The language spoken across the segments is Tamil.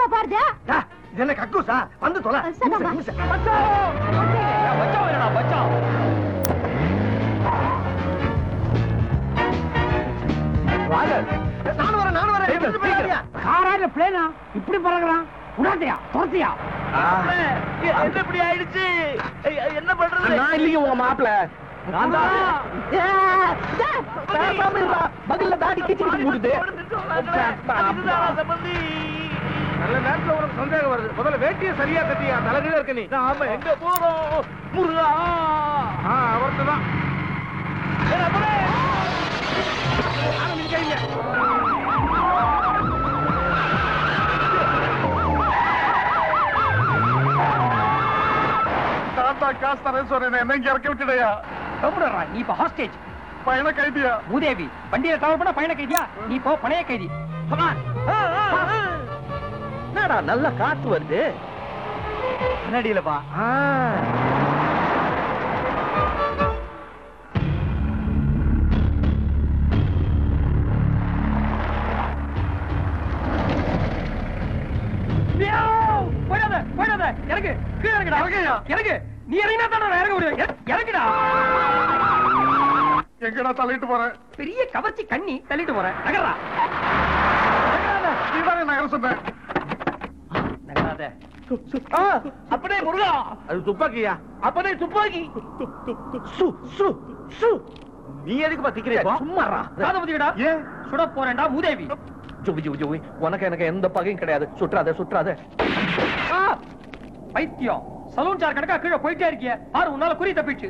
என்னப்பா பாருது டா, இது என்ன கக்கூசா வந்து தொலை சரி, நிமிஷம், வா. நிமிஷம். பச்சான் வேணா பச்சான் வாங்க. நானும் வரேன் நானும் வரேன் எடுத்துட்டு போயிடாதீங்க. காரா இல்ல பிளேனா இப்படி பறக்குறான் உடாதையா துரத்தியா என்ன இப்படி ஆயிடுச்சு என்ன பண்றது நான் இல்லைங்க உங்க மாப்பிள நான் தான். பேசாம இருடா. பதில்ல தாடி கிச்சு கிச்சு மூடுது சம்பந்தி நல்ல நேரத்துல உனக்கு சந்தேகம் வருது முதல்ல வேட்டிய சரியா கட்டியா தலைகீழ இருக்க நீ நாம எங்க போறோம் முருகா அவர்கிட்ட தான் தாத்தா காசு தரேன் சொல்றேன் என்ன இங்க இறக்கி விட்டுடையா கம்முடா நீ இப்ப ஹாஸ்டேஜ் பையனை கைதியா மூதேவி வண்டியில டிராவல் பண்ண பையனை கைதியா நீ இப்போ பணைய கைதி Come on. என்னடா நல்ல காத்து வருது கண்ணாடியிலப்பா மியாவ்! போயிடாத, போயிடாத. இறங்கு, கீழே இறங்குடா. இறங்குயா? இறங்கு. நீ இறங்கினா தானே நான் இறங்க முடியும். இற- இறங்குடா. எங்கடா தள்ளிட்டு போறேன் பெரிய கவர்ச்சி கண்ணி தள்ளிட்டு போறேன் நகர்றா நகராத. நீதானே நகர சொன்னேன் நகராத. அப்படியே முருகா அது துப்பாக்கியா அப்பனே துப்பாக்கி சு சு சு நீ எதுக்கு பாத்திக்கிறே சும்மாறா. காதை ஊத்திக்கிடா. ஏன் சுட போறேன்டா மூதேவி ஜுவி ஜுவி ஜுவி உனக்கு எனக்கு எந்த பகையும் கிடையாது சுற்றாத சுற்றாத ஆ! பைத்தியம் சலூன் சார் கணக்கா கீழே போயிட்டே இருக்கிய பாரு உன்னால குறி தப்பிச்சு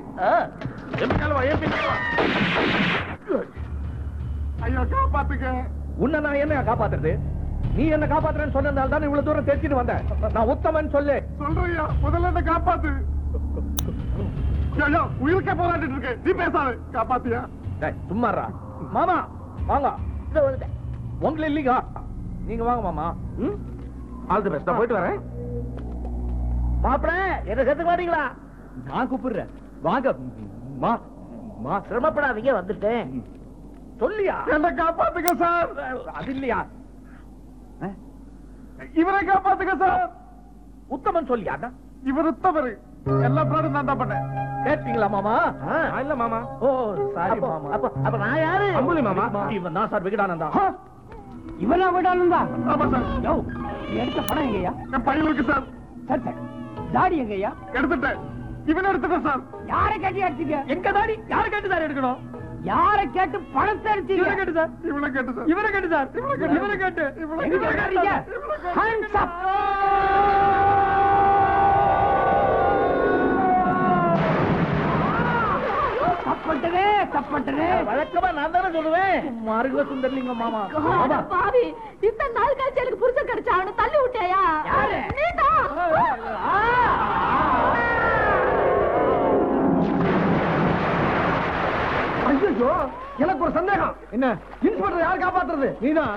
ஐயோ காப்பாத்துக்க உன்னை நான் என்ன காப்பாத்துறது நீ என்ன காப்பாத்துறேன்னு சொன்னதால தான் இவ்வளவு தூரம் தெரிஞ்சுட்டு வந்தேன் நான் உத்தமன் சொல்லு சொல்றியா முதல்ல என்ன காப்பாத்து ஐயோ உயிருக்கே போராடிட்டு இருக்கு நீ பேசாத காப்பாத்தியா டேய், சும்மாறா மாமா வாங்க உங்களை இல்லைங்க நீங்க வாங்க மாமா ஆல் தி பெஸ்ட் நான் போயிட்டு வரேன் மாப்பிள என்ன சேர்த்துக்க மாட்டீங்களா நான் கூப்பிடுறேன் வாங்க மா மா சிரமப்படாதீங்க வந்துட்டேன் சொல்லியா என்ன காப்பாத்துக்க சார் அது இல்லையா இவரை காப்பாத்துக்க சார் உத்தமன் சொல்லியா இவர் உத்தவர் எல்லா பிராடும் நான் தான் பண்ணேன் கேட்டீங்களா மாமா இல்ல மாமா ஓ சாரி மாமா அப்ப அப்ப நான் யாரு அம்புலி மாமா இவன் தான் சார் விகடானந்தா இவனா விடாலும் தான் ஆமா சார் யோ நீ எடுத்த பணம் எங்கய்யா என் பையன் இருக்கு சார் சரி சரி தாடி எங்கய்யா எடுத்துட்டேன் இவன் எடுத்துட்டேன் சார் யாரை கேட்டு அடிச்சீங்க எங்க தாடி யாரை கேட்டு சார் எடுக்கணும் யாரை கேட்டு பணத்தை அடிச்சீங்க இவரை கேட்டு சார் இவனை கேட்டு சார் இவரை கேட்டு சார் இவரை கேட்டு இவனை எங்க கேட்டு. கேட்கறீங்க இவனை கேட்டு. Hands up. தப்பட்டனே தப்பட்டனே வழக்கமா நான் தானே சொல்லுவேன் மார்க சுந்தர்லிங்க மாமா மாமா பாவி இத்தனை நாள் கழிச்சு எனக்கு புருஷன் கிடைச்சா அவனை தள்ளி விட்டியா யாரு? நீதான் ஐயோ எனக்கு ஒரு சந்தேகம் என்ன இன்ஸ்பெக்டர் யார் காப்பாத்துறது நீதான்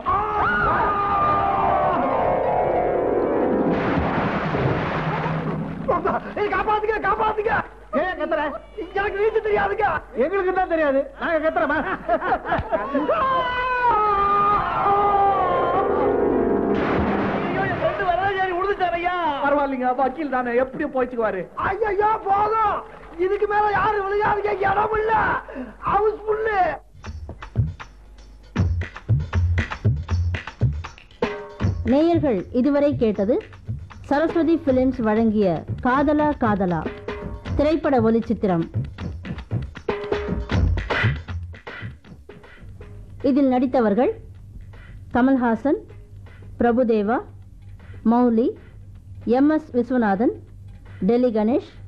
ஏய், காப்பாத்துங்க காப்பாத்துங்க ஏன் கத்துற எனக்கு நீச்சல் தெரியாதுங்க எங்களுக்கு தான் தெரியாது நாங்க கத்துறோமா பரவாயில்லைங்க வக்கீல் தானே எப்படி போயிச்சுக்குவாரு ஐயோ போதும் இதுக்கு மேல யாரு விளையாடுங்க இடம் இல்ல ஹவுஸ் ஃபுல்லு நேயர்கள் இதுவரை கேட்டது சரஸ்வதி பிலிம்ஸ் வழங்கிய காதலா காதலா திரைப்பட ஒலிச்சித்திரம் இதில் நடித்தவர்கள் கமல்ஹாசன் பிரபுதேவா மௌலி எம் எஸ் விஸ்வநாதன் டெல்லி கணேஷ்